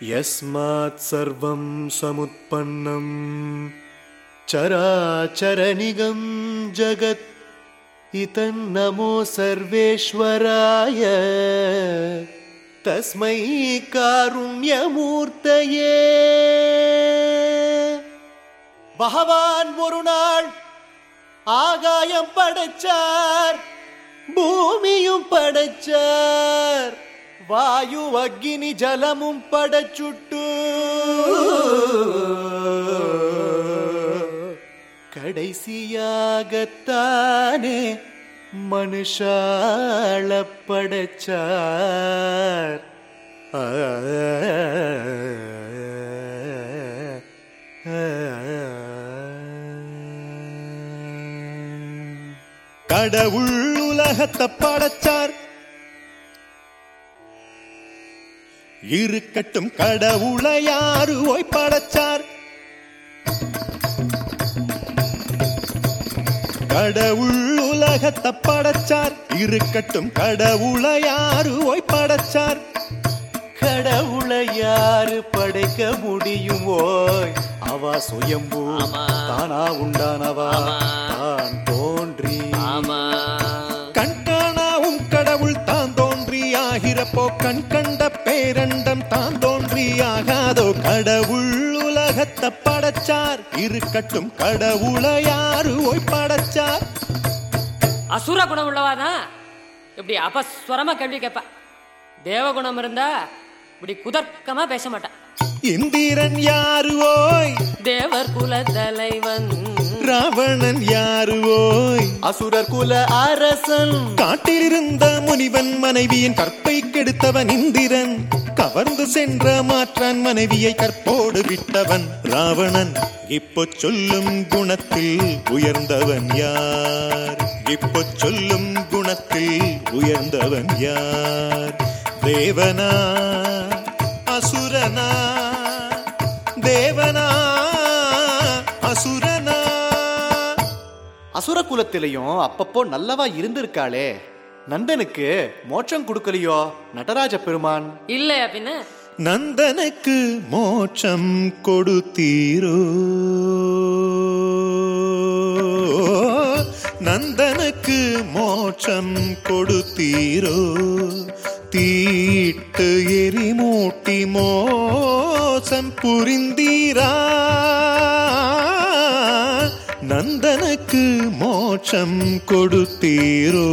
यस्मात् सर्वं समुत्पन्नं चराचरनिगं जगत् इतन्नमो सर्वेश्वराय तस्मै कारुण्यमूर्तये பகவான் ஒரு நாள் ஆகாயம் படைச்சார் பூமியும் படைச்சார் வாயு அக்னி ஜலமும் படைச்சுட்டு கடைசியாகத்தானே மனுஷாள படைச்சார் கடவுள் உலகத்தை படைச்சார் இருக்கட்டும் கடவுளை யாரு ஓய் படைச்சார் கடவுள் உலகத்தை படைச்சார் இருக்கட்டும் கடவுளை யாரு ஓய் படைச்சார் கடவுளை யாரு படைக்க முடியும் ஓய் அவ சுயம்பு ஆமா. தானா உண்டானவா ஆமா. தான் தோன்றி ஆமா கண்காணாவும் கடவுள் தான் தோன்றி ஆகிறப்போ கண் கண்ட பேரண்டம் தான் தோன்றி ஆகாதோ கடவுள் உலகத்தை படைச்சார் இருக்கட்டும் கடவுளை யாரு ஓய் படைச்சார் அசுர குணம் உள்ளவாதான் இப்படி அபஸ்வரமா கேள்வி கேட்பா தேவகுணம் இருந்தா இப்படி குதர்க்கமா பேச மாட்டான் இந்திரன் யாரு ஓய் தேவர் குல தலைவன் ராவணன் யாரு ஓய் அசுரர் குல அரசன் காட்டிலிருந்த முனிவன் மனைவியின் கற்பை கெடுத்தவன் இந்திரன் கவர்ந்து சென்ற மாற்றான் மனைவியை கற்போடு விட்டவன் ராவணன் இப்போ சொல்லும் குணத்தில் உயர்ந்தவன் யார் இப்போ சொல்லும் குணத்தில் உயர்ந்தவன் யார் தேவனா அசுரனா தேவனா அசுரனா அசுர குலத்திலையும் அப்பப்போ நல்லவா இருந்திருக்காளே நந்தனுக்கு மோட்சம் கொடுக்கலையோ நடராஜ பெருமான் இல்லையா பின்ன நந்தனுக்கு மோட்சம் கொடுத்தீரோ நந்தனுக்கு மோட்சம் கொடுத்தீரோ தீட்டு எரிமூட்டி மோசம் புரிந்தீரா நந்தனுக்கு மோட்சம் கொடுத்தீரோ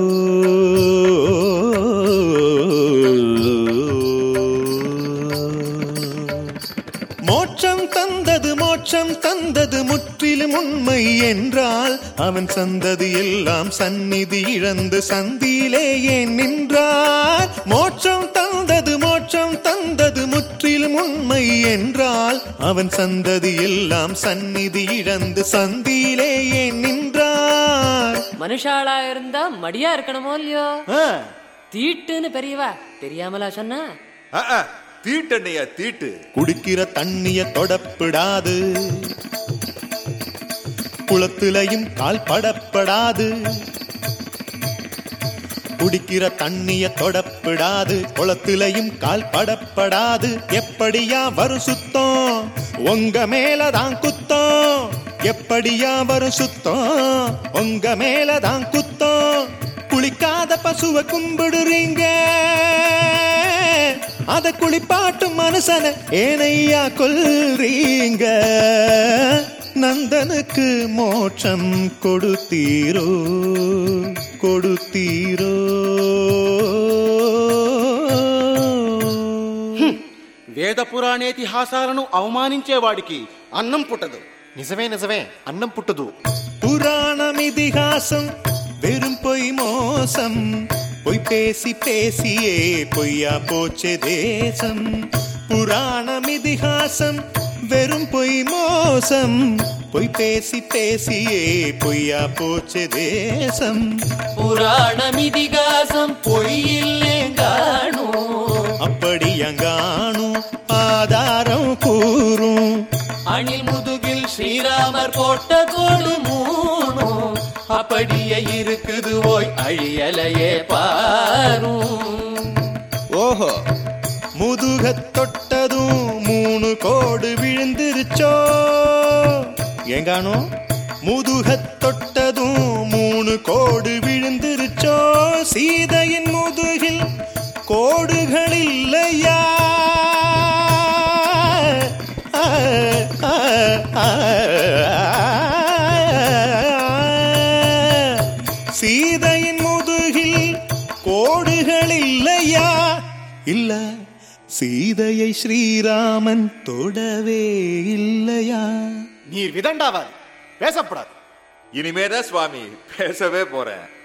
மோட்சம் தந்தது மோட்சம் தந்தது முற்றிலும் உண்மை என்றால் அவன் சந்ததி எல்லாம் சந்நிதி இழந்து சந்தியிலே ஏன் நின்றார் மோட்சம் தந்தது மோட்சம் தந்தது முற்றிலும் உண்மை என்றால் அவன் சந்ததி எல்லாம் சந்நிதி இழந்து சந்தியிலே ஏன் நின்றார் மனுஷாளா இருந்தா மடியா இருக்கணுமோ இல்லையோ ஆ, தீட்டுன்னு பெரியவா தெரியாமலா சொன்னா தீட்டண்ணையா தீட்டு குடிக்கிற தண்ணிய தொடப்பிடாது குளத்திலையும் கால் படப்படாது குடிக்கிற தண்ணிய தொடப்பிடாது குளத்திலையும் கால் படப்படாது எப்படியா வரும் சுத்தம் உங்க மேலதான் குத்தம் எப்படியா வரும் சுத்தம் உங்க மேலதான் குத்தம் குளிக்காத பசுவை கும்பிடுறீங்க அத குளிப்பாட்டும் மனுஷன ஏனையா கொல்றீங்க நந்தனுக்கு மோட்சம் கொடுத்தீரோ கொடுத்தீரோ వేద పురాణేతిహాసాలను అవమానించేవాడికి అన్నం పుట్టదు నిజమే నిజమే అన్నం పుట్టదు புராணம் இதிகாசம் வெறும் பொய் மோசம் பொய் பேசி பேசியே பொய்யா போச்சே தேசம் புராணம் இதிகாசம் வெறும் பொய் மோசம் பொய் பேசி பேசியே பொய்யா போச்சே தேசம் புராணம் இதிகாசம் பொய்யில்லே காணும் அப்படி அங்காணும் ஆதாரம் கூறும் அணில் முதுகில் ஸ்ரீராமர் போட்ட கோடு மூணு அப்படியே இருக்குது ஓய் அழியலையே பாரும் ஓஹோ முதுகத் தொட்டதும் கோடு விழுந்துருச்சோ எங்கானோ முதுகத் தொட்டதும் மூணு கோடு விழுந்துருச்சோ சீதையின் முதுகில் கோடுகள் இல்லையா ஆ, ஆ, ஆ, சீதையின் முதுகில் கோடுகள் இல்லையா இல்ல சீதையை ஸ்ரீராமன் தொடவே இல்லையா நீர் விதண்டாவார் பேசப்படாது இனிமேதான் சுவாமி பேசவே போறேன்